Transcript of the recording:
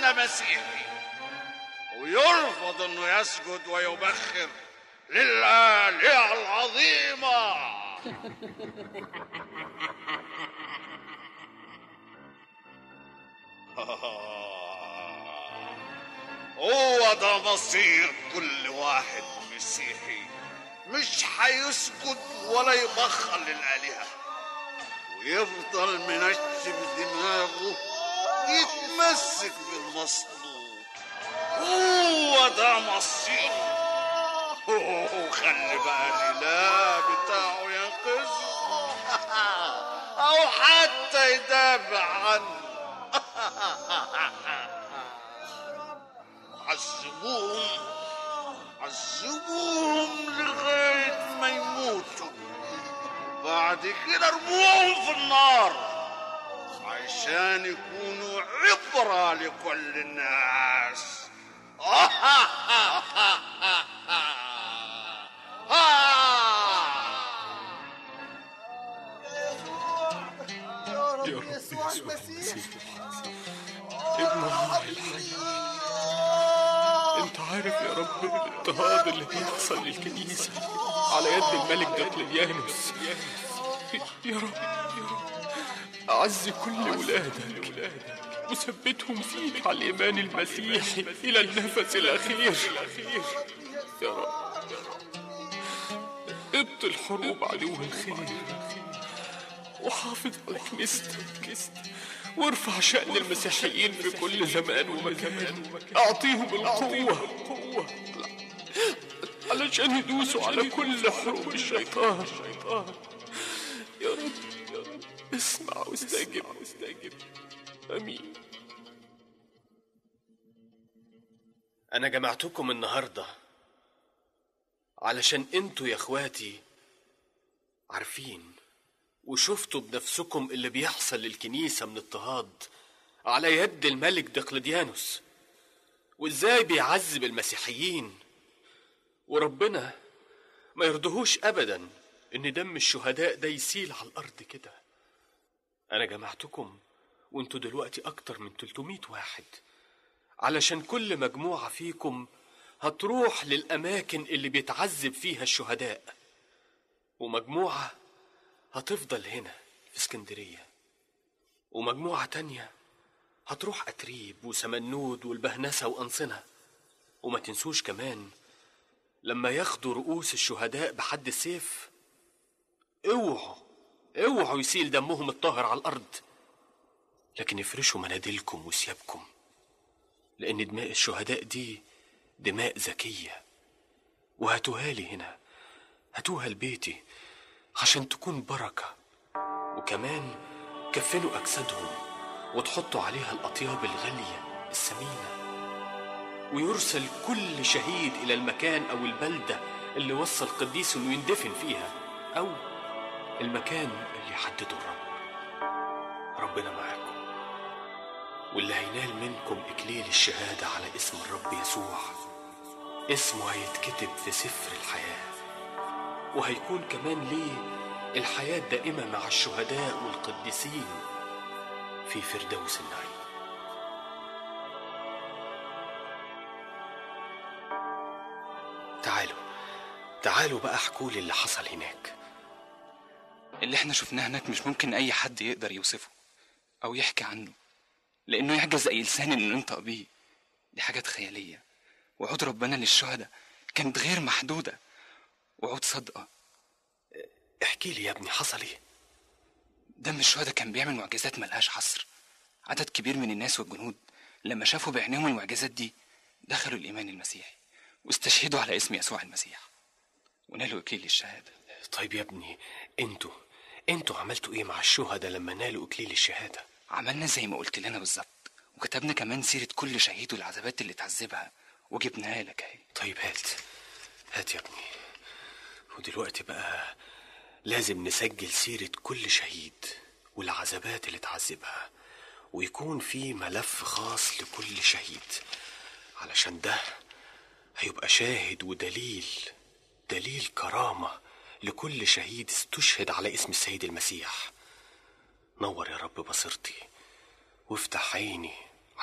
كان مسيحي ويرفض انه يسجد ويبخر للآلهة العظيمة هو ده مصير كل واحد مسيحي مش هيسجد ولا يبخر للآلهة ويفضل منشف دماغه يتمسك بالمصلوب هو ده مصيره أوه، خلي بقى الإله بتاعه ينقذه أو حتى يدافع عنه عذبوهم عذبوهم لغاية ما يموتوا بعد كده ارموهم في النار عشان يكونوا عبرة لكل الناس يا رب يسوع المسيح ابن الله الحي انت عارف يا رب الاضطهاد اللي بيحصل للكنيسة على يد الملك دقلديانوس يا رب يا رب أعز كل ولادك وثبتهم فيك على الإيمان المسيحي إلى النفس الأخير يا رب ابطل حروب عدو الخير وحافظ على كنيستك وارفع شأن المسيحيين في كل زمان ومكان أعطيهم القوة علشان يدوسوا على كل حروب الشيطان يا رب يا رب اسمع واستجب واستجب آمين أنا جمعتكم النهاردة علشان انتوا يا اخواتي عارفين وشفتوا بنفسكم اللي بيحصل للكنيسة من اضطهاد على يد الملك دقلديانوس وازاي بيعذب المسيحيين وربنا ما يرضهوش ابدا ان دم الشهداء ده يسيل على الارض كده انا جمعتكم وانتوا دلوقتي اكتر من 300 واحد علشان كل مجموعة فيكم هتروح للأماكن اللي بيتعذب فيها الشهداء ومجموعة هتفضل هنا في اسكندرية ومجموعة تانية هتروح أتريب وسمنود والبهنسة وأنصنة وما تنسوش كمان لما ياخدوا رؤوس الشهداء بحد السيف اوعوا اوعوا يسيل دمهم الطاهر على الأرض لكن افرشوا مناديلكم وثيابكم لأن دماء الشهداء دي دماء ذكية وهاتوها لي هنا هاتوها لبيتي عشان تكون بركة وكمان كفنوا أجسادهم وتحطوا عليها الأطياب الغالية الثمينة ويرسل كل شهيد إلى المكان أو البلدة اللي وصى القديس إنه يندفن فيها أو المكان اللي يحدده الرب ربنا معاكم واللي هينال منكم إكليل الشهادة على اسم الرب يسوع اسمه هيتكتب في سفر الحياة وهيكون كمان ليه الحياة الدائمة مع الشهداء والقديسين في فردوس النعيم تعالوا تعالوا بقى احكوا لي اللي حصل هناك اللي احنا شفناه هناك مش ممكن اي حد يقدر يوصفه او يحكي عنه لانه يعجز اي لسان انه ينطق بيه دي حاجات خياليه وعود ربنا للشهداء كانت غير محدوده وعود صادقه احكي لي يا ابني حصل ايه دم الشهداء كان بيعمل معجزات ملهاش حصر عدد كبير من الناس والجنود لما شافوا بعينيهم المعجزات دي دخلوا الايمان المسيحي واستشهدوا على اسم يسوع المسيح ونالوا اكليل الشهاده طيب يا ابني انتوا انتوا عملتوا ايه مع الشهداء لما نالوا اكليل الشهاده عملنا زي ما قلت لنا بالظبط وكتبنا كمان سيرة كل شهيد والعذابات اللي اتعذبها وجبناها لك اهي طيب هات هات يا ابني ودلوقتي بقى لازم نسجل سيرة كل شهيد والعذابات اللي اتعذبها ويكون في ملف خاص لكل شهيد علشان ده هيبقى شاهد ودليل دليل كرامة لكل شهيد استشهد على اسم السيد المسيح نور يا رب بصيرتي وافتح عيني